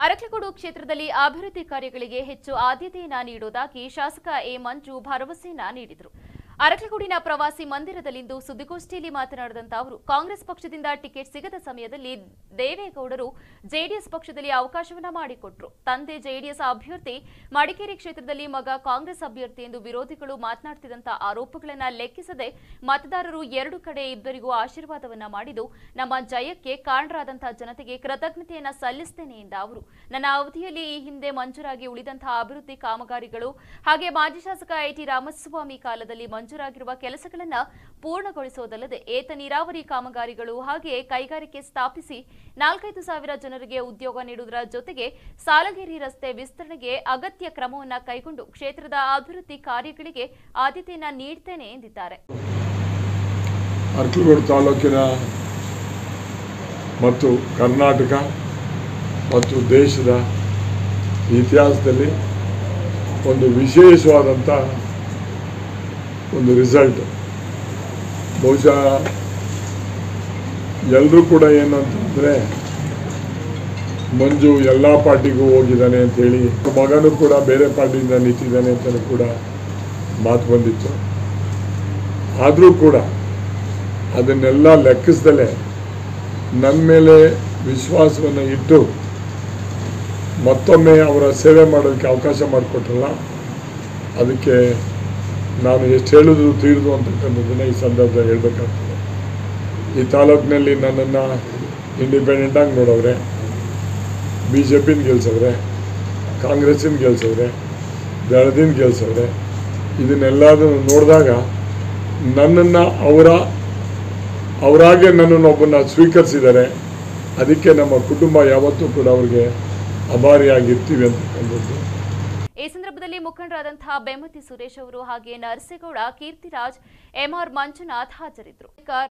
ಅರಕಲಗೂಡು ಕ್ಷೇತ್ರದಲ್ಲಿ ಅಭಿವೃದ್ಧಿ ಕಾರ್ಯಗಳಿಗೆ ಹೆಚ್ಚು ಆದ್ಯತೆಯನ್ನ ನೀಡುವುದಾಗಿ ಶಾಸಕ ಎ ಮಂಜು ಭರವಸೆಯನ್ನ ನೀಡಿದರು ಅರಕಲಗೂಡಿನ ಪ್ರವಾಸಿ ಮಂದಿರದಲ್ಲಿಂದು ಸುದ್ದಿಗೋಷ್ಠಿಯಲ್ಲಿ ಮಾತನಾಡಿದಂತ ಅವರು ಕಾಂಗ್ರೆಸ್ ಪಕ್ಷದಿಂದ ಟಿಕೆಟ್ ಸಿಗದ ಸಮಯದಲ್ಲಿ ದೇವೇಗೌಡರು ಜೆಡಿಎಸ್ ಪಕ್ಷದಲ್ಲಿ ಅವಕಾಶವನ್ನ ಮಾಡಿಕೊಟ್ರು ತಂದೆ ಜೆಡಿಎಸ್ ಅಭ್ಯರ್ಥಿ ಮಡಿಕೇರಿ ಕ್ಷೇತ್ರದಲ್ಲಿ ಮಗ ಕಾಂಗ್ರೆಸ್ ಅಭ್ಯರ್ಥಿ ಎಂದು ವಿರೋಧಿಗಳು ಮಾತನಾಡ್ತಿದ್ದಂತ ಆರೋಪಗಳನ್ನ ಲೆಕ್ಕಿಸದೆ ಮತದಾರರು ಎರಡು ಕಡೆ ಇಬ್ಬರಿಗೂ ಆಶೀರ್ವಾದವನ್ನ ಮಾಡಿದ್ದು ನಮ್ಮ ಜಯಕ್ಕೆ ಕಾರಣರಾದಂತಹ ಜನತೆಗೆ ಕೃತಜ್ಞತೆಯನ್ನ ಸಲ್ಲಿಸುತ್ತೇನೆ ಎಂದ ಅವರು ನನ್ನ ಅವಧಿಯಲ್ಲಿ ಈ ಹಿಂದೆ ಮಂಜೂರಾಗಿ ಉಳಿದಂತಹ ಅಭಿವೃದ್ಧಿ ಕಾಮಗಾರಿಗಳು ಹಾಗೆ ಮಾಜಿ ಶಾಸಕ ಐಟಿ ರಾಮಸ್ವಾಮಿ ಕಾಲದಲ್ಲಿ ಮಂಜೂರಾಗಿರುವ ಕೆಲಸಗಳನ್ನ ಪೂರ್ಣಗೊಳಿಸುವುದಲ್ಲದೆ ಏತ ನೀರಾವರಿ ಕಾಮಗಾರಿಗಳು ಹಾಗೆ ಕೈಗಾರಿಕೆ ಸ್ಥಾಪಿಸಿ ನಾಲ್ಕೈದು ಸಾವಿರ ಜನರಿಗೆ ಉದ್ಯೋಗ ನೀಡುವುದರ ಜೊತೆಗೆ ಸಾಲಗೇರಿ ರಸ್ತೆ ವಿಸ್ತರಣೆಗೆ ಅಗತ್ಯ ಕ್ರಮವನ್ನ ಕೈಗೊಂಡು ಕ್ಷೇತ್ರದ ಅಭಿವೃದ್ಧಿ ಕಾರ್ಯಗಳಿಗೆ ಆದ್ಯತೆಯನ್ನ ನೀಡ್ತೇನೆ ಎಂದಿದ್ದಾರೆ ಅರ್ಕಲಗೂಡು ತಾಲೂಕಿನ ಮತ್ತು ಕರ್ನಾಟಕ ಮತ್ತು ದೇಶದ ಇತಿಹಾಸದಲ್ಲಿ ಒಂದು ವಿಶೇಷವಾದಂಥ ಒಂದು ರಿಸಲ್ಟ್ ಬಹುಶಃ ಎಲ್ಲರೂ ಕೂಡ ಏನು ಅಂತಂದರೆ ಮಂಜು ಎಲ್ಲ ಪಾರ್ಟಿಗೂ ಹೋಗಿದ್ದಾನೆ ಅಂತೇಳಿ ಮಗನೂ ಕೂಡ ಬೇರೆ ಪಾರ್ಟಿಯಿಂದ ನಿಂತಿದ್ದಾನೆ ಅಂತಲೂ ಕೂಡ ಮಾತು ಬಂದಿತ್ತು ಆದರೂ ಕೂಡ ಅದನ್ನೆಲ್ಲ ಲೆಕ್ಕಿಸ್ದಲೇ ನನ್ನ ಮೇಲೆ ವಿಶ್ವಾಸವನ್ನು ಇಟ್ಟು ಮತ್ತೊಮ್ಮೆ ಅವರ ಸೇವೆ ಮಾಡೋದಕ್ಕೆ ಅವಕಾಶ ಮಾಡಿಕೊಟ್ರಲ್ಲ ಅದಕ್ಕೆ ನಾನು ಎಷ್ಟು ಹೇಳಿದ್ರು ತೀರಿದು ಅಂತಕ್ಕಂಥದ್ದನ್ನು ಈ ಸಂದರ್ಭದಲ್ಲಿ ಹೇಳಬೇಕಾಗ್ತದೆ ಈ ತಾಲೂಕಿನಲ್ಲಿ ನನ್ನನ್ನು ಇಂಡಿಪೆಂಡೆಂಟಾಗಿ ನೋಡೋರೆ ಬಿ ಜೆ ಪಿನ ಗೆಲ್ಸವ್ರೆ ಕಾಂಗ್ರೆಸ್ಸಿನ ಗೆಲ್ಸವ್ರೆ ದಳದಿನ ಗೆಲ್ಸವ್ರೆ ಇದನ್ನೆಲ್ಲದನ್ನು ನೋಡಿದಾಗ ನನ್ನನ್ನು ಅವರ ಅವರಾಗೆ ನನ್ನನ್ನು ಒಬ್ಬನ ಸ್ವೀಕರಿಸಿದ್ದಾರೆ ಅದಕ್ಕೆ ನಮ್ಮ ಕುಟುಂಬ ಯಾವತ್ತೂ ಕೂಡ ಅವರಿಗೆ ಅಭಾರಿಯಾಗಿರ್ತೀವಿ ಅಂತಕ್ಕಂಥದ್ದು ಈ ಸಂದರ್ಭದಲ್ಲಿ ಮುಖಂಡರಾದಂತಹ ಬೆಮ್ಮತಿ ಸುರೇಶ್ ಅವರು ಹಾಗೆ ನರಸೇಗೌಡ ಕೀರ್ತಿರಾಜ್ ಎಂಆರ್ ಮಂಜುನಾಥ್ ಹಾಜರಿದ್ದರು